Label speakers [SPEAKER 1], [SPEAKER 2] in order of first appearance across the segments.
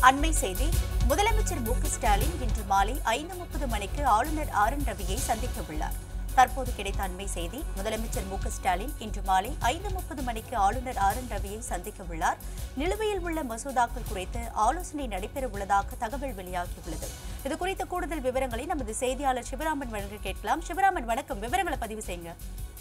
[SPEAKER 1] அண்மை செய்தி முதலமைச்சர் மு க ஸ்டாலின் இன்று மாலை ஐந்து முப்பது மணிக்கு ஆளுநர் ஆர் என் ரவியை சந்திக்க உள்ளார் தற்போது கிடைத்த அண்மை செய்தி முதலமைச்சர் மு க ஸ்டாலின் இன்று மாலை ஐந்து முப்பது மணிக்கு ஆளுநர் ஆர் என் ரவியை சந்திக்க உள்ளார் நிலுவையில் உள்ள மசோதாக்கள் குறித்து ஆலோசனை நடைபெற உள்ளதாக தகவல் வெளியாகியுள்ளது இது குறித்த கூடுதல் விவரங்களை நமது செய்தியாளர் சிவராமன் வழங்க கேட்கலாம் சிவராமன் வணக்கம் விவரங்களை பதிவு செய்யுங்க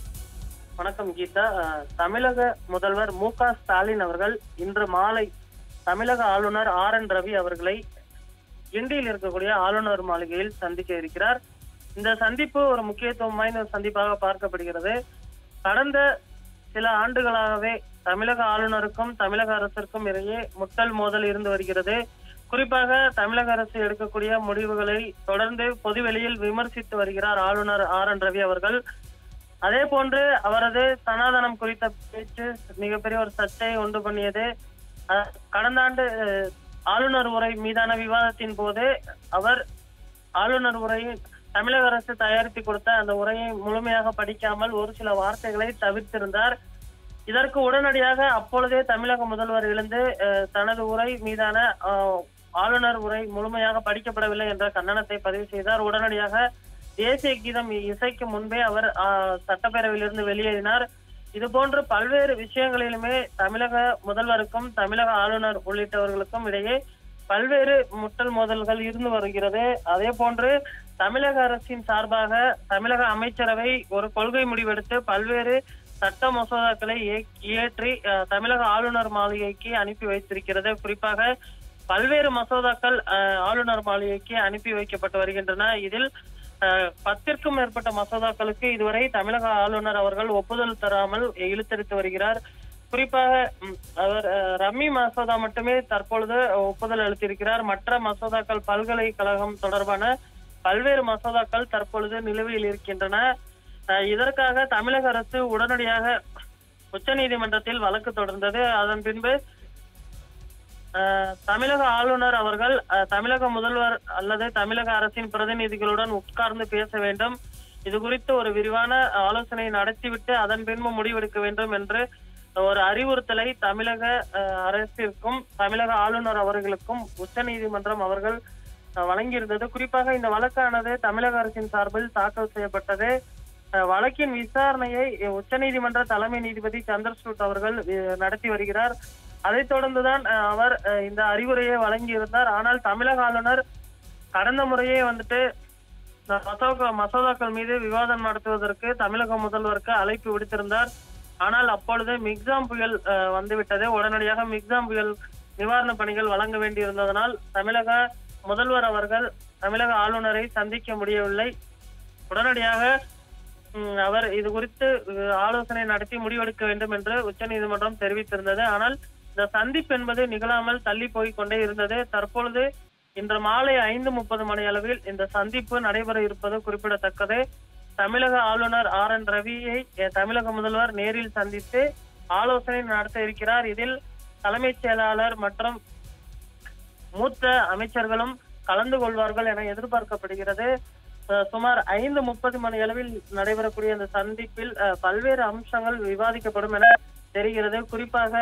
[SPEAKER 2] வணக்கம் கீதா அஹ், தமிழக முதல்வர் மு க ஸ்டாலின் அவர்கள் இன்று மாலை தமிழக ஆளுநர் ஆர் என் ரவி அவர்களை கிண்டியில் இருக்கக்கூடிய ஆளுநர் மாளிகையில் சந்திக்க இருக்கிறார் இந்த சந்திப்பு ஒரு முக்கியத்துவம் வாய்ந்த ஒரு சந்திப்பாக பார்க்கப்படுகிறது கடந்த சில ஆண்டுகளாகவே தமிழக ஆளுநருக்கும் தமிழக அரசிற்கும் இடையே முட்டல் மோதல் இருந்து வருகிறது குறிப்பாக தமிழக அரசு எடுக்கக்கூடிய முடிவுகளை தொடர்ந்து பொதுவெளியில் விமர்சித்து வருகிறார் ஆளுநர் ஆர் என் ரவி அவர்கள் அதே போன்று அவரது சனாதனம் குறித்த பேச்சு மிகப்பெரிய ஒரு சர்ச்சையை உண்டு பண்ணியது அஹ், கடந்த ஆண்டு அஹ், ஆளுநர் உரை மீதான விவாதத்தின் போது அவர் ஆளுநர் உரையை தமிழக அரசு தயாரித்து கொடுத்த அந்த உரையை முழுமையாக படிக்காமல் ஒரு சில வார்த்தைகளை தவிர்த்திருந்தார் இதற்கு உடனடியாக அப்பொழுதே தமிழக முதல்வர் எழுந்து அஹ், தனது உரை மீதான அஹ், ஆளுநர் உரை முழுமையாக படிக்கப்படவில்லை என்ற கண்டனத்தை பதிவு செய்தார் உடனடியாக தேசிய கீதம் இசைக்கு முன்பே அவர் அஹ், சட்டப்பேரவையிலிருந்து வெளியேறினார் இது போன்று பல்வேறு விஷயங்களிலுமே தமிழக முதல்வருக்கும் தமிழக ஆளுநர் உள்ளிட்டவர்களுக்கும் இடையே பல்வேறு முட்டல் மோதல்கள் இருந்து வருகிறது அதே போன்று தமிழக அரசின் சார்பாக தமிழக அமைச்சரவை ஒரு கொள்கை முடிவெடுத்து பல்வேறு சட்ட மசோதாக்களை இய- இயற்றி அஹ், தமிழக ஆளுநர் மாளிகைக்கு அனுப்பி வைத்திருக்கிறது குறிப்பாக பல்வேறு மசோதாக்கள் அஹ், ஆளுநர் மாளிகைக்கு அனுப்பி வைக்கப்பட்டு வருகின்றன இதில் அஹ், பத்திற்கும் மேற்பட்ட மசோதாக்களுக்கு இதுவரை தமிழக ஆளுநர் அவர்கள் ஒப்புதல் தராமல் இழுத்தடித்து வருகிறார் குறிப்பாக ம், அவர் அஹ், ரம்மி மசோதா மட்டுமே தற்பொழுது ஒப்புதல் அளித்திருக்கிறார் மற்ற மசோதாக்கள் பல்கலைக்கழகம் தொடர்பான பல்வேறு மசோதாக்கள் தற்பொழுது நிலுவையில் இருக்கின்றன அஹ், இதற்காக தமிழக அரசு உடனடியாக உச்சநீதிமன்றத்தில் வழக்கு தொடர்ந்தது அதன் பின்பு அஹ், தமிழக ஆளுநர் அவர்கள் அஹ், தமிழக முதல்வர் அல்லது தமிழக அரசின் பிரதிநிதிகளுடன் உட்கார்ந்து பேச வேண்டும் இது குறித்து ஒரு விரிவான ஆலோசனை நடத்திவிட்டு அதன் பின்பு முடிவெடுக்க வேண்டும் என்று ஒரு அறிவுறுத்தலை தமிழக அஹ், அரசிற்கும் தமிழக ஆளுநர் அவர்களுக்கும் உச்சநீதிமன்றம் அவர்கள் அஹ், வழங்கியிருந்தது குறிப்பாக இந்த வழக்கானது தமிழக அரசின் சார்பில் தாக்கல் செய்யப்பட்டது அஹ், வழக்கின் விசாரணையை உச்சநீதிமன்ற தலைமை நீதிபதி சந்திரசூட் அவர்கள் அஹ், நடத்தி வருகிறார் அதைத் தொடர்ந்துதான் அஹ், அவர் அஹ், இந்த அறிவுரையை வழங்கியிருந்தார் ஆனால் தமிழக ஆளுநர் கடந்த முறையே வந்துட்டு இந்த மசோதா மசோதாக்கள் மீது விவாதம் நடத்துவதற்கு தமிழக முதல்வருக்கு அழைப்பு விடுத்திருந்தார் ஆனால் அப்பொழுது மிக்ஸாம் புயல் அஹ், வந்துவிட்டது உடனடியாக மிக்ஸாம் புயல் நிவாரண பணிகள் வழங்க வேண்டியிருந்ததனால் தமிழக முதல்வர் அவர்கள் தமிழக ஆளுநரை சந்திக்க முடியவில்லை உடனடியாக ம், அவர் இது குறித்து அஹ், ஆலோசனை நடத்தி முடிவெடுக்க வேண்டும் என்று உச்சநீதிமன்றம் தெரிவித்திருந்தது ஆனால் இந்த சந்திப்பு என்பது நிகழாமல் தள்ளி போய் கொண்டே இருந்தது தற்பொழுது இன்று மாலை ஐந்து முப்பது மணி அளவில் இந்த சந்திப்பு நடைபெற இருப்பது குறிப்பிடத்தக்கது தமிழக ஆளுநர் ஆர் என் ரவியை அஹ், தமிழக முதல்வர் நேரில் சந்தித்து ஆலோசனை நடத்த இருக்கிறார் இதில் தலைமைச் செயலாளர் மற்றும் மூத்த அமைச்சர்களும் கலந்து கொள்வார்கள் என எதிர்பார்க்கப்படுகிறது அஹ், சுமார் ஐந்து முப்பது மணி அளவில் நடைபெறக்கூடிய இந்த சந்திப்பில் அஹ், பல்வேறு அம்சங்கள் விவாதிக்கப்படும் என தெரிகிறது குறிப்பாக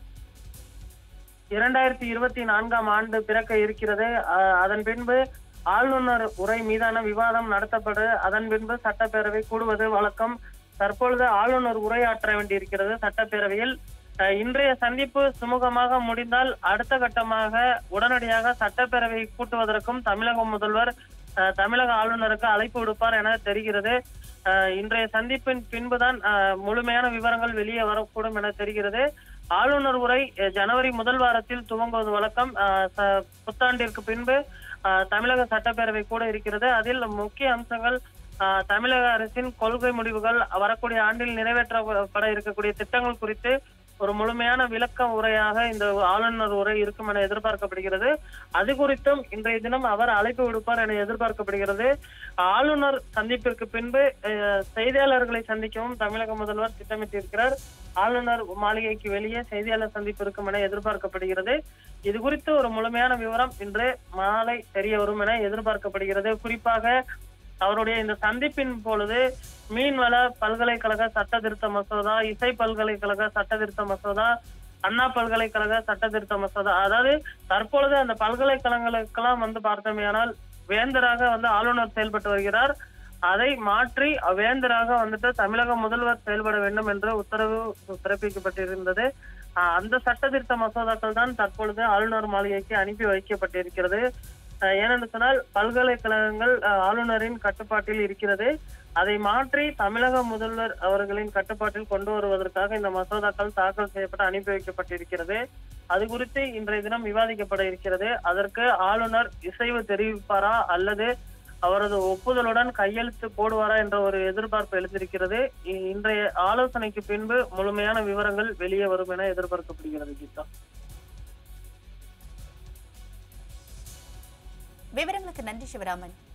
[SPEAKER 2] இரண்டாயிரத்தி இருபத்தி நான்காம் ஆண்டு பிறக்க இருக்கிறது அஹ், அதன் பின்பு ஆளுநர் உரை மீதான விவாதம் நடத்தப்படு அதன் பின்பு சட்டப்பேரவை கூடுவது வழக்கம் தற்பொழுது ஆளுநர் உரையாற்ற வேண்டியிருக்கிறது சட்டப்பேரவையில் அஹ், இன்றைய சந்திப்பு சுமூகமாக முடிந்தால் அடுத்த கட்டமாக உடனடியாக சட்டப்பேரவை கூட்டுவதற்கும் தமிழக முதல்வர் அஹ், தமிழக ஆளுநருக்கு அழைப்பு விடுப்பார் என தெரிகிறது அஹ், இன்றைய சந்திப்பின் பின்புதான் அஹ், முழுமையான விவரங்கள் வெளியே வரக்கூடும் என தெரிகிறது ஆளுநர் உரை அஹ், ஜனவரி முதல் வாரத்தில் துவங்குவது வழக்கம் அஹ், ச- புத்தாண்டிற்கு பின்பு அஹ், தமிழக சட்டப்பேரவை கூட இருக்கிறது அதில் முக்கிய அம்சங்கள் அஹ், தமிழக அரசின் கொள்கை முடிவுகள் வரக்கூடிய ஆண்டில் நிறைவேற்றப்பட இருக்கக்கூடிய திட்டங்கள் குறித்து ஒரு முழுமையான விளக்க உரையாக இந்த ஆளுநர் உரை இருக்கும் என எதிர்பார்க்கப்படுகிறது அது குறித்தும் இன்றைய தினம் அவர் அழைப்பு விடுப்பார் என எதிர்பார்க்கப்படுகிறது ஆளுநர் சந்திப்பிற்கு பின்பு அஹ், செய்தியாளர்களை சந்திக்கவும் தமிழக முதல்வர் திட்டமிட்டிருக்கிறார் ஆளுநர் மாளிகைக்கு வெளியே செய்தியாளர் சந்திப்பு இருக்கும் என எதிர்பார்க்கப்படுகிறது இது குறித்து ஒரு முழுமையான விவரம் இன்று மாலை தெரிய வரும் என எதிர்பார்க்கப்படுகிறது குறிப்பாக அவருடைய இந்த சந்திப்பின் பொழுது மீன்வள பல்கலைக்கழக சட்ட திருத்த மசோதா இசை பல்கலைக்கழக சட்ட திருத்த மசோதா அண்ணா பல்கலைக்கழக சட்ட திருத்த மசோதா அதாவது தற்பொழுது அந்த பல்கலைக்கழகங்களுக்கெல்லாம் வந்து பார்த்தோமேயானால் வேந்தராக வந்து ஆளுநர் செயல்பட்டு வருகிறார் அதை மாற்றி வேந்தராக வந்துட்டு தமிழக முதல்வர் செயல்பட வேண்டும் என்று உத்தரவு பிறப்பிக்கப்பட்டிருந்தது ஆஹ் அந்த சட்ட திருத்த மசோதாக்கள் தான் தற்பொழுது ஆளுநர் மாளிகைக்கு அனுப்பி வைக்கப்பட்டிருக்கிறது ஆஹ் ஏனென்று சொன்னால் பல்கலைக்கழகங்கள் ஆஹ் ஆளுநரின் கட்டுப்பாட்டில் இருக்கிறது அதை மாற்றி தமிழக முதல்வர் அவர்களின் கட்டுப்பாட்டில் கொண்டு வருவதற்காக இந்த மசோதாக்கள் தாக்கல் செய்யப்பட்டு அனுப்பி வைக்கப்பட்டிருக்கிறது அது குறித்து இன்றைய தினம் விவாதிக்கப்பட இருக்கிறது அதற்கு ஆளுநர் இசைவு தெரிவிப்பாரா அல்லது அவரது ஒப்புதலுடன் கையெழுத்து போடுவாரா என்ற ஒரு எதிர்பார்ப்பு எழுந்திருக்கிறது இ- இன்றைய ஆலோசனைக்கு பின்பு முழுமையான விவரங்கள் வெளியே வரும் என எதிர்பார்க்கப்படுகிறது கீதா
[SPEAKER 1] விவரங்களுக்கு நன்றி சிவராமன்